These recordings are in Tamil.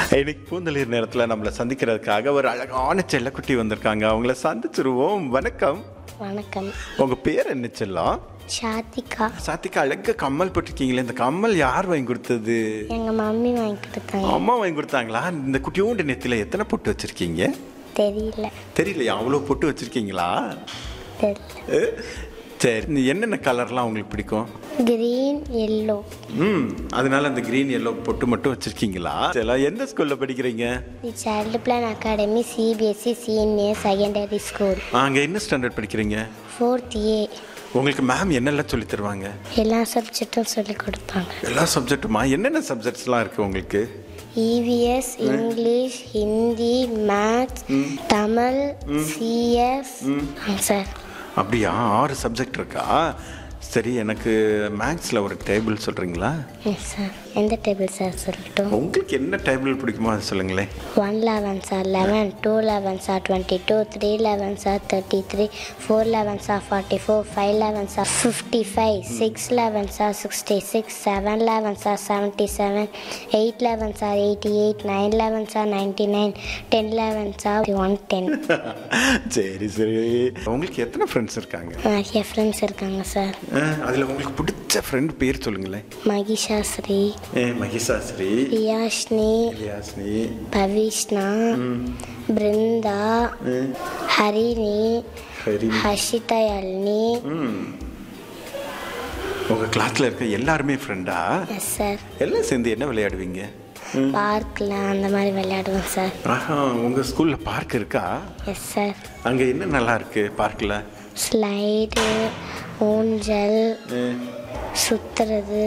இன்னைக்கு பூந்தளிர் நேரத்தில் நம்மளை சந்திக்கிறதுக்காக ஒரு அழகான செல்லக்குட்டி வந்திருக்காங்க அவங்கள சந்திச்சிருவோம் வணக்கம் வணக்கம் உங்க பேர் என்ன செல்லம் ஷாத்திகா சாத்திகா அழகா கம்மல் போட்டிருக்கீங்களே இந்த கம்மல் யார் வாங்கி கொடுத்தது எங்கள் மம்மி வாங்கி கொடுத்தாங்க அம்மா வாங்கி கொடுத்தாங்களா இந்த குட்டியோண்டு நெத்தில எத்தனை பொட்டு வச்சிருக்கீங்க தெரியல தெரியலையா அவ்வளோ பொட்டு வச்சிருக்கீங்களா தெரியல அஹ், சரி இந்த என்னென்ன கலர்லாம் உங்களுக்கு பிடிக்கும் கிரீன் எல்லோ ம் அதனால அந்த கிரீன் எல்லோ பொட்டு மட்டும் வச்சிருக்கீங்களா சரி எந்த ஸ்கூல்ல படிக்கிறீங்க the child plan academy CBSE senior secondary school அங்க என்ன ஸ்டாண்டர்ட் படிக்கிறீங்க ஃபோர்த் ஏ உங்களுக்கு மேம் என்னெல்லாம் சொல்லி தருவாங்க எல்லா சப்ஜெக்டும் சொல்லி கொடுப்பாங்க எல்லா சப்ஜெக்ட்டுமா என்னென்ன சப்ஜெக்ட்ஸ்லாம் இருக்கு உங்களுக்கு EVS English Hindi maths Tamil CS sir அப்படியா ஆறு சப்ஜெக்ட் இருக்கா சரி எனக்கு மேக்ஸில் ஒரு டேபிள் சொல்கிறீங்களா எஸ் சார் எந்த டேபிள் சார் சொல்லட்டும் உங்களுக்கு என்ன டேபிள் பிடிக்குமோ அதை சொல்லுங்களேன் one eleven sir eleven two eleven sir twenty two three eleven sir thirty three four eleven sir forty four five eleven sir fifty five six eleven sir sixty six seven eleven sir seventy seven eight eleven sir eighty eight nine eleven sir ninety nine ten eleven sir one ten சரி சரி உங்களுக்கு எத்தனை ஃப்ரெண்ட்ஸ் இருக்காங்க நிறைய ஃப்ரெண்ட்ஸ் இருக்காங்க சார் அதில் உங்களுக்கு பிடிச்ச ஃப்ரெண்ட் பேர் சொல்லுங்களேன் மகிஷாஸ்ரீ ஏ மகிஷாஸ்ரீ பியாஷ்னி யாஸ்னி பவிஷ்ணா பிருந்தா ஹரிணி ஹரி ஹர்ஷிதா யாழினி ம் உங்கள் கிளாஸில் இருக்க எல்லாருமே ஃப்ரெண்டா எஸ் சார் எல்லாம் சேர்ந்து என்ன விளையாடுவீங்க பார்க்கில் அந்த மாதிரி விளையாடுவோம் சார் ஆஹா உங்கள் ஸ்கூலில் பார்க் இருக்கா எஸ் சார் அங்கே என்ன நல்லா இருக்கு பார்க்கில் ஸ்லைடு ஊஞ்சல் சுற்றுறது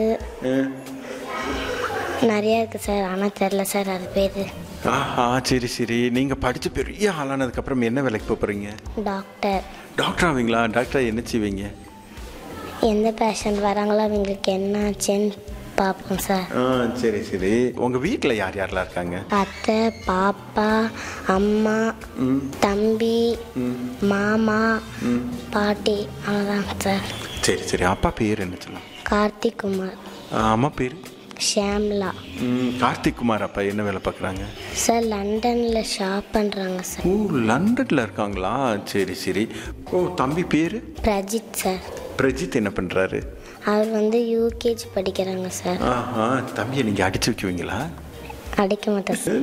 நிறையா இருக்குது சார் ஆனால் தெரில சார் அது பேர் ஆஹா சரி சரி நீங்கள் படித்து பெரிய ஆளானதுக்கப்புறம் என்ன வேலைக்கு போக போகிறீங்க டாக்டர் டாக்டர் ஆவீங்களா டாக்டர் என்ன செய்வீங்க எந்த பேஷண்ட் வராங்களோ அவங்களுக்கு என்ன ஆச்சுன்னு பார்ப்போம் சார் ஆ சரி சரி உங்கள் வீட்டில் யார் யாரெல்லாம் இருக்காங்க அத்தை பாப்பா அம்மா தம்பி மாமா பாட்டி அவ்வளோதான் சார் சரி சரி அப்பா பேர் என்ன சொல்லலாம் கார்த்திக் குமார் அம்மா பேர் ஷியாம்லா கார்த்திக் குமார் அப்பா என்ன வேலை பார்க்குறாங்க சார் லண்டனில் ஷாப் பண்ணுறாங்க சார் ஓ லண்டனில் இருக்காங்களா சரி சரி ஓ தம்பி பேர் பிரஜித் சார் பிரஜித் என்ன பண்ணுறாரு அவர் வந்து யூகேஜி படிக்கிறாங்க சார் ஆஹா தம்பியை நீங்கள் அடிச்சு வைக்குவீங்களா அடிக்க மாட்டேன் சார்